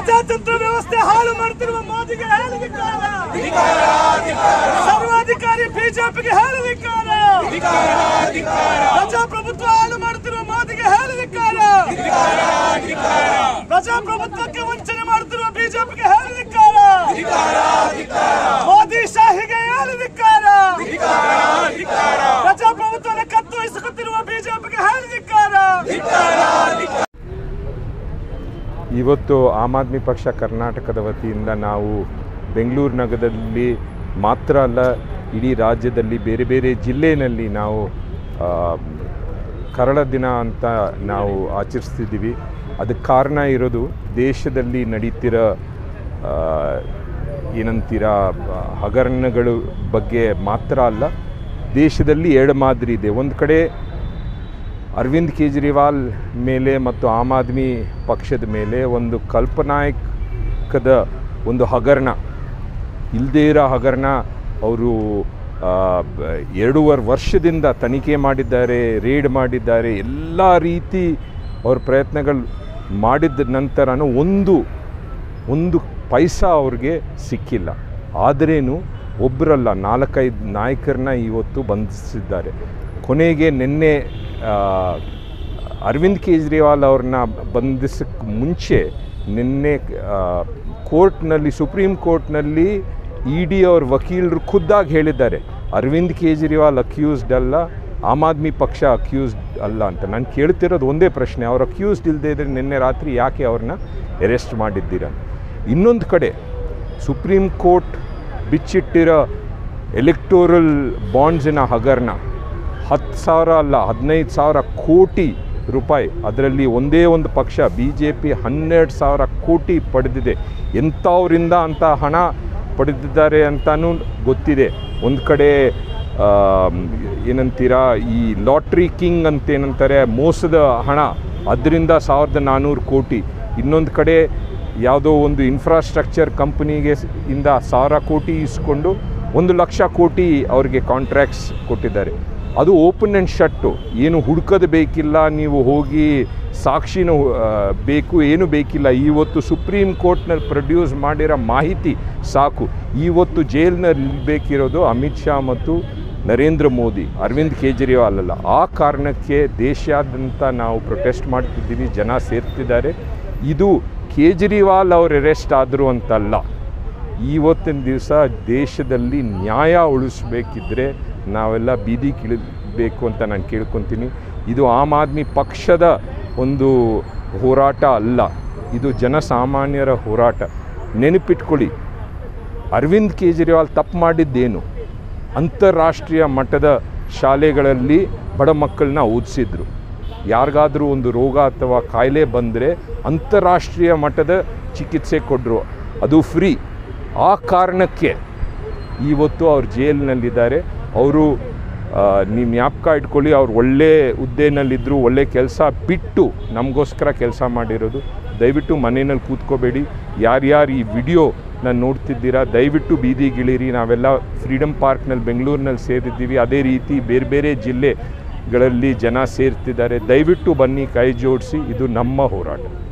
ಪ್ರಜಾತಂತ್ರ ವ್ಯವಸ್ಥೆ ಹಾಳು ಮಾಡುತ್ತಿರುವ ಮೋದಿಗೆ ಹೇಳಲಿಕ್ಕಾರ ಸರ್ವಾಧಿಕಾರಿ ಬಿಜೆಪಿಗೆ ಹೇಳಲಿಕ್ಕಾರ ಪ್ರಜಾಪ್ರಭುತ್ವ ಹಾಳು ಮಾಡುತ್ತಿರುವ ಮೋದಿಗೆ ಹೇಳಲಿಕ್ಕಾರ ಪ್ರಜಾಪ್ರಭುತ್ವಕ್ಕೆ ವಂಚನೆ ಮಾಡುತ್ತಿರುವ ಬಿಜೆಪಿಗೆ ಹೇಳಲಿಕ್ಕಾರ ಮೋದಿ ಶಾಹಿಗೆ ಹೇಳಲಿಕ್ಕಾರ ಪ್ರಜಾಪ್ರಭುತ್ವದ ಕತ್ತು ವಹಿಸಿಕೊತ್ತಿರುವ ಬಿಜೆಪಿಗೆ ಹೇಳಲಿಕ್ಕಾರ ಇವತ್ತು ಆಮ್ ಆದ್ಮಿ ಪಕ್ಷ ಕರ್ನಾಟಕದ ವತಿಯಿಂದ ನಾವು ಬೆಂಗಳೂರು ನಗರದಲ್ಲಿ ಮಾತ್ರ ಅಲ್ಲ ಇಡೀ ರಾಜ್ಯದಲ್ಲಿ ಬೇರೆ ಬೇರೆ ಜಿಲ್ಲೆಯಲ್ಲಿ ನಾವು ಆ, ಕರಳ ದಿನ ಅಂತ ನಾವು ಆಚರಿಸ್ತಿದ್ದೀವಿ ಅದಕ್ಕೆ ಕಾರಣ ಇರೋದು ದೇಶದಲ್ಲಿ ನಡೀತಿರೋ ಆ, ಏನಂತೀರ ಆ, ಹಗರಣಗಳು ಬಗ್ಗೆ ಮಾತ್ರ ಅಲ್ಲ ದೇಶದಲ್ಲಿ ಎರಡು ಮಾದರಿ ಇದೆ ಒಂದು ಕಡೆ ಅರವಿಂದ್ ಕೇಜ್ರಿವಾಲ್ ಮೇಲೆ ಮತ್ತು ಆಮ್ ಆದ್ಮಿ ಪಕ್ಷದ ಮೇಲೆ ಒಂದು ಕಲ್ಪನಾಯಕದ ಒಂದು ಹಗರಣ ಇಲ್ಲದೇ ಇರೋ ಹಗರಣ ಅವರು ಎರಡೂವರೆ ವರ್ಷದಿಂದ ತನಿಖೆ ಮಾಡಿದ್ದಾರೆ ರೇಡ್ ಮಾಡಿದ್ದಾರೆ ಎಲ್ಲ ರೀತಿ ಅವ್ರ ಪ್ರಯತ್ನಗಳು ಮಾಡಿದ ನಂತರನೂ ಒಂದು ಒಂದು ಪೈಸಾ ಅವ್ರಿಗೆ ಸಿಕ್ಕಿಲ್ಲ ಆದ್ರೇನು ಒಬ್ಬರಲ್ಲ ನಾಲ್ಕೈದು ನಾಯಕರನ್ನ ಇವತ್ತು ಬಂಧಿಸಿದ್ದಾರೆ ಕೊನೆಗೆ ನಿನ್ನೆ ಆ, ಅರವಿಂದ್ ಕೇಜ್ರಿವಾಲ್ ಅವ್ರನ್ನ ಬಂಧಿಸಕ್ಕೆ ಮುಂಚೆ ನಿನ್ನೆ ಆ, ಕೋರ್ಟ್ನಲ್ಲಿ ಸುಪ್ರೀಂ ಕೋರ್ಟ್ನಲ್ಲಿ ಇ ಡಿ ಅವ್ರ ವಕೀಲರು ಖುದ್ದಾಗಿ ಹೇಳಿದ್ದಾರೆ ಅರವಿಂದ್ ಕೇಜ್ರಿವಾಲ್ ಅಕ್ಯೂಸ್ಡ್ ಅಲ್ಲ ಆಮ್ ಆದ್ಮಿ ಪಕ್ಷ ಅಕ್ಯೂಸ್ಡ್ ಅಲ್ಲ ಅಂತ ನಾನು ಕೇಳ್ತಿರೋದು ಒಂದೇ ಪ್ರಶ್ನೆ ಅವ್ರು ಅಕ್ಯೂಸ್ಡ್ ಇಲ್ಲದೆ ಇದ್ರೆ ನಿನ್ನೆ ರಾತ್ರಿ ಯಾಕೆ ಅವ್ರನ್ನ ಅರೆಸ್ಟ್ ಮಾಡಿದ್ದೀರ ಇನ್ನೊಂದು ಕಡೆ ಸುಪ್ರೀಂ ಕೋರ್ಟ್ ಬಿಚ್ಚಿಟ್ಟಿರೋ ಎಲೆಕ್ಟೋರಲ್ ಬಾಂಡ್ಸಿನ ಹಗರಣ ಹತ್ತು ಸಾವಿರ ಅಲ್ಲ ಹದಿನೈದು ಸಾವಿರ ಕೋಟಿ ರೂಪಾಯಿ ಅದರಲ್ಲಿ ಒಂದೇ ಒಂದು ಪಕ್ಷ ಬಿ ಜೆ ಪಿ ಹನ್ನೆರಡು ಸಾವಿರ ಕೋಟಿ ಪಡೆದಿದೆ ಎಂಥವರಿಂದ ಅಂತ ಹಣ ಪಡೆದಿದ್ದಾರೆ ಅಂತಲೂ ಗೊತ್ತಿದೆ ಒಂದು ಕಡೆ ಆ, ಏನಂತೀರ ಈ ಲಾಟ್ರಿ ಕಿಂಗ್ ಅಂತ ಏನಂತಾರೆ ಮೋಸದ ಹಣ ಅದರಿಂದ ಸಾವಿರದ ನಾನ್ನೂರು ಕೋಟಿ ಇನ್ನೊಂದು ಕಡೆ ಯಾವುದೋ ಒಂದು ಇನ್ಫ್ರಾಸ್ಟ್ರಕ್ಚರ್ ಕಂಪನಿಗೆ ಸ್- ಇಂದ ಸಾವಿರ ಕೋಟಿ ಇಸ್ಕೊಂಡು ಒಂದು ಲಕ್ಷ ಕೋಟಿ ಅವರಿಗೆ ಕಾಂಟ್ರ್ಯಾಕ್ಟ್ಸ್ ಕೊಟ್ಟಿದ್ದಾರೆ ಅದು ಓಪನ್ ಆ್ಯಂಡ್ ಶಟ್ಟು ಏನು ಹುಡುಕೋದು ಬೇಕಿಲ್ಲ ನೀವು ಹೋಗಿ ಸಾಕ್ಷಿನೂ ಆ, ಬೇಕು ಏನು ಬೇಕಿಲ್ಲ ಇವತ್ತು ಸುಪ್ರೀಂ ಕೋರ್ಟ್ನಲ್ಲಿ ಪ್ರೊಡ್ಯೂಸ್ ಮಾಡಿರೋ ಮಾಹಿತಿ ಸಾಕು ಇವತ್ತು ಜೈಲ್ನಲ್ಲಿ ಬೇಕಿರೋದು ಅಮಿತ್ ಶಾ ಮತ್ತು ನರೇಂದ್ರ ಮೋದಿ ಅರವಿಂದ್ ಕೇಜ್ರಿವಾಲ್ ಅಲ್ಲ ಆ ಕಾರಣಕ್ಕೆ ದೇಶಾದ್ಯಂತ ನಾವು ಪ್ರೊಟೆಸ್ಟ್ ಮಾಡ್ತಿದ್ದೀವಿ ಜನ ಸೇರ್ತಿದ್ದಾರೆ ಇದು ಕೇಜ್ರಿವಾಲ್ ಅವ್ರು ಅರೆಸ್ಟ್ ಆದರು ಅಂತಲ್ಲ ಇವತ್ತಿನ ದಿವಸ ದೇಶದಲ್ಲಿ ನ್ಯಾಯ ಉಳಿಸ್ಬೇಕಿದ್ರೆ ನಾವೆಲ್ಲ ಬೀದಿಗಿಳಿಬೇಕು ಅಂತ ನಾನು ಕೇಳ್ಕೊತೀನಿ ಇದು ಆಮ್ ಆದ್ಮಿ ಪಕ್ಷದ ಒಂದು ಹೋರಾಟ ಅಲ್ಲ ಇದು ಜನಸಾಮಾನ್ಯರ ಹೋರಾಟ ನೆನಪಿಟ್ಕೊಳ್ಳಿ ಅರವಿಂದ್ ಕೇಜ್ರಿವಾಲ್ ತಪ್ಪು ಮಾಡಿದ್ದೇನು ಅಂತಾರಾಷ್ಟ್ರೀಯ ಮಟ್ಟದ ಶಾಲೆಗಳಲ್ಲಿ ಬಡ ಮಕ್ಕಳನ್ನ ಓದಿಸಿದ್ರು ಯಾರಿಗಾದರೂ ಒಂದು ರೋಗ ಅಥವಾ ಕಾಯಿಲೆ ಬಂದರೆ ಅಂತಾರಾಷ್ಟ್ರೀಯ ಮಟ್ಟದ ಚಿಕಿತ್ಸೆ ಕೊಟ್ಟರು ಅದು ಫ್ರೀ ಆ ಕಾರಣಕ್ಕೆ ಇವತ್ತು ಅವ್ರು ಜೈಲಿನಲ್ಲಿದ್ದಾರೆ ಅವರು ನೀವು ಜ್ಞಾಪಕ ಇಟ್ಕೊಳ್ಳಿ ಅವ್ರು ಒಳ್ಳೆ ಹುದ್ದೆನಲ್ಲಿದ್ದರು ಒಳ್ಳೆ ಕೆಲಸ ಬಿಟ್ಟು ನಮಗೋಸ್ಕರ ಕೆಲಸ ಮಾಡಿರೋದು ದಯವಿಟ್ಟು ಮನೆಯಲ್ಲಿ ಕೂತ್ಕೋಬೇಡಿ ಯಾರ್ಯಾರು ಈ ವಿಡಿಯೋ ನಾನು ನೋಡ್ತಿದ್ದೀರಾ ದಯವಿಟ್ಟು ಬೀದಿಗಿಳಿರಿ ನಾವೆಲ್ಲ ಫ್ರೀಡಮ್ ಪಾರ್ಕ್ನಲ್ಲಿ ಬೆಂಗಳೂರಿನಲ್ಲಿ ಸೇರಿದ್ದೀವಿ ಅದೇ ರೀತಿ ಬೇರೆ ಬೇರೆ ಜಿಲ್ಲೆಗಳಲ್ಲಿ ಜನ ಸೇರ್ತಿದ್ದಾರೆ ದಯವಿಟ್ಟು ಬನ್ನಿ ಕೈ ಜೋಡಿಸಿ ಇದು ನಮ್ಮ ಹೋರಾಟ